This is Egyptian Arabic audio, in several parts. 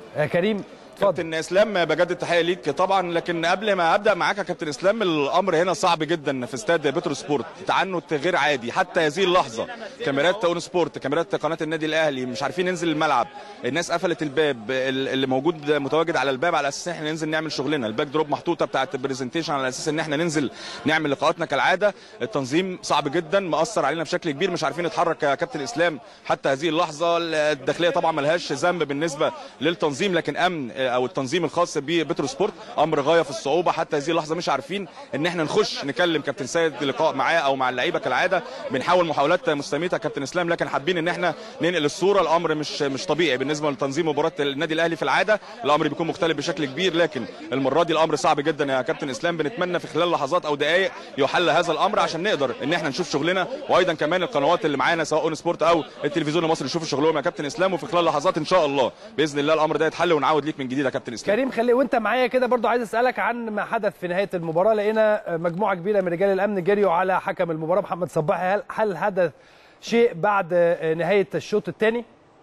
آه كريم اتفضل كابتن اسلام بجد التحيه ليك طبعا لكن قبل ما ابدا معاك يا كابتن اسلام الامر هنا صعب جدا في استاد بترو سبورت تعنت غير عادي حتى هذه اللحظه كاميرات اون سبورت كاميرات قناه النادي الاهلي مش عارفين ننزل الملعب الناس قفلت الباب اللي موجود متواجد على الباب على اساس ان احنا ننزل نعمل شغلنا الباك دروب محطوطه بتاعه البرزنتيشن على اساس ان احنا ننزل نعمل لقاءاتنا كالعاده التنظيم صعب جدا مأثر علينا بشكل كبير مش عارفين نتحرك يا كابتن اسلام حتى هذه اللحظه الداخليه طبعا ملهاش ذنب بالنسبه للتنظيم لكن امن او التنظيم الخاص ببترو سبورت امر غايه في الصعوبه حتى هذه اللحظه مش عارفين ان احنا نخش نكلم كابتن سيد لقاء معاه او مع اللعيبه كالعاده بنحاول محاولات مستميته كابتن اسلام لكن حابين ان احنا ننقل الصوره الامر مش مش طبيعي بالنسبه لتنظيم مباراه النادي الاهلي في العاده الامر بيكون مختلف بشكل كبير لكن المره دي الامر صعب جدا يا كابتن اسلام بنتمنى في خلال لحظات او دقائق يحل هذا الامر عشان نقدر ان احنا نشوف شغلنا وايضا كمان القنوات اللي معانا سواء اون سبورت او التلفزيون المصري يشوفوا شغلهم يا كابتن اسلام وفي خلال لحظات ان شاء الله باذن الله الامر ده يتحل ونعود ليك من جديد يا كابتن اسلام كريم خلي وانت معايا كده برضو عايز اسالك عن ما حدث في نهايه المباراه لقينا مجموعه كبيره من رجال الامن جريوا على حكم المباراه محمد صباحي هل هل حدث شيء بعد نهايه الشوط الثاني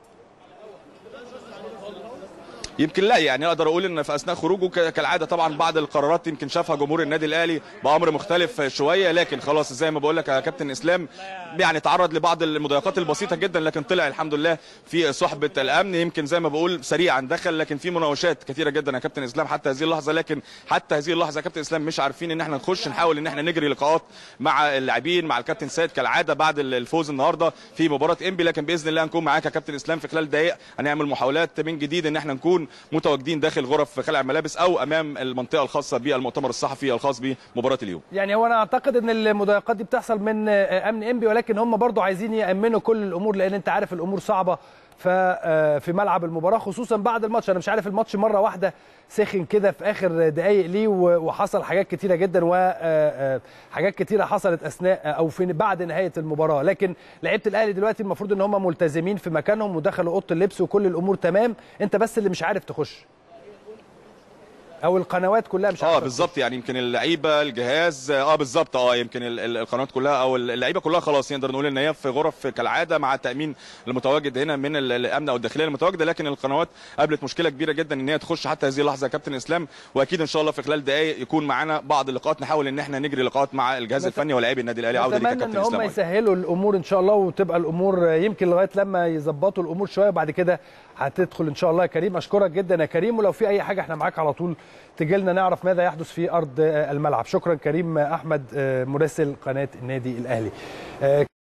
يمكن لا يعني اقدر اقول ان في اثناء خروجه كالعاده طبعا بعض القرارات يمكن شافها جمهور النادي الاهلي بامر مختلف شويه لكن خلاص زي ما بقول لك يا كابتن اسلام يعني تعرض لبعض المضايقات البسيطه جدا لكن طلع الحمد لله في صحبه الامن يمكن زي ما بقول سريعا دخل لكن في مناوشات كثيره جدا يا كابتن اسلام حتى هذه اللحظه لكن حتى هذه اللحظه يا كابتن اسلام مش عارفين ان احنا نخش نحاول ان احنا نجري لقاءات مع اللاعبين مع الكابتن سيد كالعاده بعد الفوز النهارده في مباراه انبي لكن باذن الله هنكون معاك يا كابتن اسلام في خلال دقائق هنعمل محاولات من جديد ان احنا نكون متواجدين داخل غرف خلع الملابس او امام المنطقه الخاصه بالمؤتمر الصحفي الخاص بمباراه اليوم يعني هو انا اعتقد ان المضايقات دي بتحصل من امن انبي ولكن هم برضو عايزين يامنوا كل الامور لان انت عارف الامور صعبه في ملعب المباراه خصوصا بعد الماتش انا مش عارف الماتش مره واحده سخن كده في اخر دقائق ليه وحصل حاجات كتيره جدا وحاجات كتيره حصلت اثناء او في بعد نهايه المباراه لكن لعيبه الاهلي دلوقتي المفروض ان هم ملتزمين في مكانهم ودخلوا اوضه اللبس وكل الامور تمام انت بس اللي مش عارف تخش او القنوات كلها مش اه بالظبط يعني يمكن اللعيبه الجهاز اه بالظبط اه يمكن القنوات كلها او اللعيبه كلها خلاص نقدر نقول ان هي في غرف كالعاده مع التامين المتواجد هنا من الامن او الداخليه المتواجده لكن القنوات قابلت مشكله كبيره جدا ان هي تخش حتى هذه اللحظه يا كابتن اسلام واكيد ان شاء الله في خلال دقائق يكون معانا بعض اللقاءات نحاول ان احنا نجري لقاءات مع الجهاز الفني ولاعبي النادي الاهلي عوده ليك يا كابتن اسلام ان هم يسهلوا الامور ان شاء الله وتبقى الامور يمكن لغايه لما يظبطوا الامور شويه وبعد كده هتدخل ان شاء الله يا كريم اشكرك جدا يا كريم ولو في اي حاجه احنا معاك على طول تجي لنا نعرف ماذا يحدث في ارض الملعب شكرا كريم احمد مراسل قناه النادي الاهلي